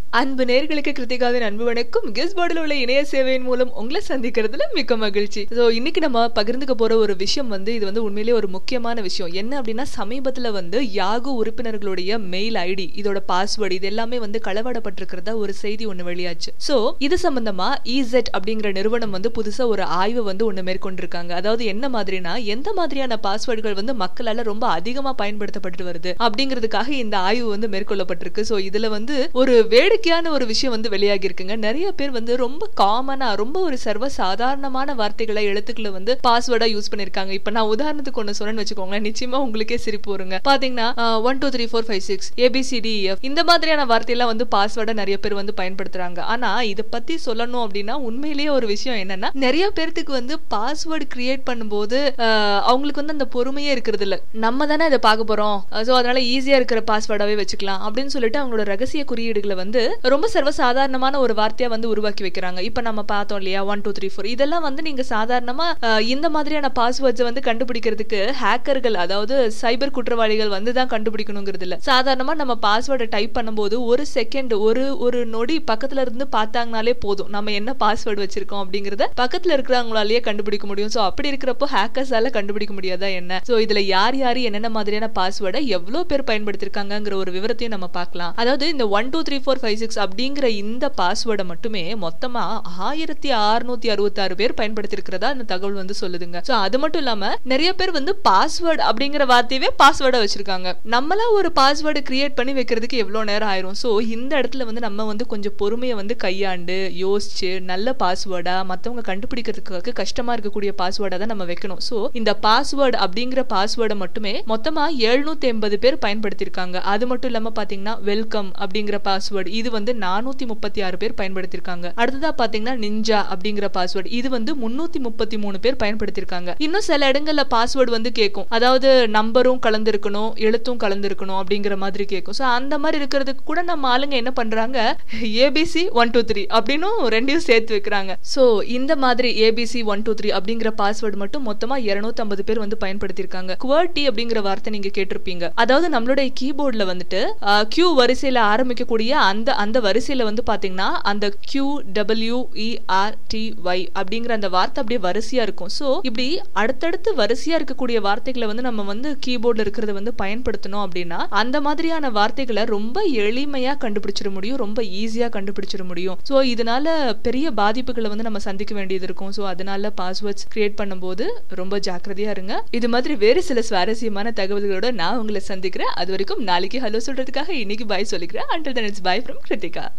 அன்பு நேர்களுக்கு கிருத்திகாவின் அன்பு வணக்கம் கெஸ் போர்டில் உள்ள இணைய சேவையின் மூலம் உங்களை சந்திக்கிறதுல மிக்க மகிழ்ச்சி ஸோ இன்னைக்கு நம்ம பகிர்ந்துக்க போற ஒரு விஷயம் வந்து இது வந்து உண்மையிலேயே ஒரு முக்கியமான விஷயம் என்ன அப்படின்னா சமீபத்துல வந்து யாகு உறுப்பினர்களுடைய மெயில் ஐடி இதோட பாஸ்வேர்டு இது எல்லாமே வந்து களவாடப்பட்டிருக்கிறதா ஒரு செய்தி ஒன்று வெளியாச்சு ஸோ இது சம்பந்தமா இசெட் அப்படிங்கிற நிறுவனம் வந்து புதுசா ஒரு ஆய்வு வந்து ஒன்று மேற்கொண்டிருக்காங்க அதாவது என்ன மாதிரினா எந்த மாதிரியான பாஸ்வேர்டுகள் வந்து மக்களால ரொம்ப அதிகமா பயன்படுத்தப்பட்டு வருது அப்படிங்கிறதுக்காக இந்த ஆய்வு வந்து மேற்கொள்ளப்பட்டிருக்கு ஸோ இதுல வந்து ஒரு வேடிக்கையான ஒரு விஷயம் வந்து வெளியாகி இருக்குங்க நிறைய பேர் வந்து ரொம்ப காமனா ரொம்ப ஒரு சர்வ சாதாரணமான வார்த்தைகளை எழுத்துக்களை வந்து பாஸ்வேர்டா யூஸ் பண்ணிருக்காங்க இப்ப நான் உதாரணத்துக்கு ஒண்ணு சொன்னேன்னு வச்சுக்கோங்களேன் நிச்சயமா உங்களுக்கே சிரிப்பு வருங்க பாத்தீங்கன்னா one two three four five six A B C D F இந்த மாதிரியான வார்த்தையெல்லாம் வந்து பாஸ்வேர்டா நிறைய பேர் வந்து பயன்படுத்துறாங்க ஆனா இதை பத்தி சொல்லணும் அப்படின்னா உண்மையிலேயே ஒரு விஷயம் என்னன்னா நிறைய பேர்த்துக்கு வந்து பாஸ்வேர்டு கிரியேட் பண்ணும்போது ஆஹ், அவங்களுக்கு வந்து அந்த பொறுமையே இருக்கிறது இல்ல நம்ம தானே இதை பார்க்க போறோம் ஸோ அதனால ஈஸியா இருக்கிற பாஸ்வேர்டாவே வச்சுக்கலாம் அப்படின்னு சொல்லிட்டு அவங்களோட ரகசிய குறியீடுகளை வந்து ரொம்ப சர்வசாதாரணமான ஒரு வார்த்தையா வந்து உருவாக்கி வைக்கிறாங்க இப்ப நம்ம பார்த்தோம் இல்லையா ஒன் டூ த்ரீ ஃபோர் இதெல்லாம் வந்து நீங்க சாதாரணமா அஹ், இந்த மாதிரியான பாஸ்வேர்ட்ஸை வந்து கண்டுபிடிக்கிறதுக்கு ஹேக்கர்கள் அதாவது சைபர் குற்றவாளிகள் வந்து தான் கண்டுபிடிக்கணுங்கிறது இல்ல சாதாரணமா நம்ம பாஸ்வேர்டை டைப் பண்ணும்போது ஒரு செகண்ட் ஒரு ஒரு நொடி பக்கத்துல இருந்து பார்த்தாங்கனாலே போதும் நம்ம என்ன பாஸ்வேர்டு வச்சிருக்கோம் அப்படிங்கறத பக்கத்துல இருக்கிறவங்களாலேயே கண்டுபிடிக்க முடியும் சோ அப்படி இருக்கிறப்போ ஹேக்கர்ஸால கண்டுபிடிக்க முடியாதா என்ன சோ இதுல யார் யார் என்னென்ன மாதிரியான பாஸ்வேர்டை எவ்வளவு பேர் பயன்படுத்திருக்காங்கங்கிற ஒரு விவரத்தையும் நம்ம பார்க்கலாம் அதாவது இந்த one two three four five six அப்படிங்கிற இந்த பாஸ்வேர்டை மட்டுமே மொத்தமா ஆயிரத்தி அறுநூத்தி அறுபத்தாறு பேர் பயன்படுத்திருக்கிறதா அந்த தகவல் வந்து சொல்லுதுங்க சோ அது மட்டும் இல்லாம நிறைய பேர் வந்து பாஸ்வேர்டு அப்படிங்கிற வார்த்தையவே பாஸ்வேர்டா வச்சிருக்காங்க நம்மளா ஒரு பாஸ்வேர்டு கிரியேட் பண்ணி வைக்கிறதுக்கு எவ்வளவு நேரம் ஆயிரும் சோ இந்த இடத்துல வந்து நம்ம வந்து கொஞ்சம் பொறுமையை வந்து கையாண்டு யோசிச்சு நல்ல பாஸ்வேர்டா மத்தவங்க கண்டுபிடிக்கிறதுக்கு கஷ்டமா இருக்கக்கூடிய பாஸ்வேர்டா தான் நம்ம வைக்கணும் சோ இந்த பாஸ்வேர்டு அப்படிங்கிற பாஸ்வேர்டை மட்டுமே மொத்தமா எழுநூத்தி எண்பது பேர் பயன்படுத்தியிருக்காங்க அது மட்டும் இல்லாம பாத்தீங்கன்னா வெல்கம் அப்படிங்கிற பாஸ்வேர்டு இது வந்து நானூத்தி முப்பத்தி ஆறு பேர் பயன்படுத்தியிருக்காங்க அடுத்ததா பாத்தீங்கன்னா நிஞ்சா அப்படிங்கிற பாஸ்வேர்டு இது வந்து முன்னூத்தி முப்பத்தி மூணு பேர் பயன்படுத்தியிருக்காங்க இன்னும் சில இடங்கள்ல பாஸ்வேர்டு வந்து கேட்கும் அதாவது நம்பரும் கலந்துருக்கணும் எழுத்தும் கலந்துருக்கணும் அப்படிங்கிற மாதிரி கேட்கும் ஸோ அந்த மாதிரி இருக்கிறதுக்கு கூட நம்ம ஆளுங்க என்ன பண்றாங்க ஏபிசி ஒன் டூ த்ரீ அப்படின்னும் ரெண்டையும் சேர்த்து வைக்கிறாங்க ஸோ இந்த மாதிரி ஏபிசி ஒன் டூ த்ரீ அப்படிங்கிற பாஸ்வேர்டு மட்டும் மொத்தமா இருநூத்தி ஐம்பது பேர் வந்து பயன்படுத்தியிருக்காங்க குவர்டி அப்படிங்கிற வார்த்தை நீங்க கேட்டிருப்பீங்க அதாவது நம்மளுடைய கீபோர்ட்ல வந்துட்டு கியூ வரிசையில ஆரம்பிக்கக்கூடிய அந்த அந்த வரிசையில வந்து பாத்தீங்கன்னா அந்த Q W E R T Y அப்படிங்கிற அந்த வார்த்தை அப்படியே வரிசையா இருக்கும் ஸோ இப்படி அடுத்தடுத்து வரிசையா இருக்கக்கூடிய வார்த்தைகளை வந்து நம்ம வந்து கீபோர்ட்ல இருக்கிறத வந்து பயன்படுத்தணும் அப்படின்னா அந்த மாதிரியான வார்த்தைகளை ரொம்ப எளிமையா கண்டுபிடிச்சிட முடியும் ரொம்ப ஈஸியா கண்டுபிடிச்சிட முடியும் ஸோ இதனால பெரிய பாதிப்புகளை வந்து நம்ம சந்திக்க வேண்டியது இருக்கும் ஸோ அதனால பாஸ்வேர்ட்ஸ் கிரியேட் பண்ணும்போது ரொம்ப ஜாக்கிரதையா இருங்க இது மாதிரி வேறு சில சுவாரஸ்யமான தகவல்களோட நான் உங்களை சந்திக்கிறேன் அது வரைக்கும் நாளைக்கு ஹலோ சொல்றதுக்காக இன்னைக்கு பாய் சொல்லிக்கிறேன் until then it's bye from Kiruthika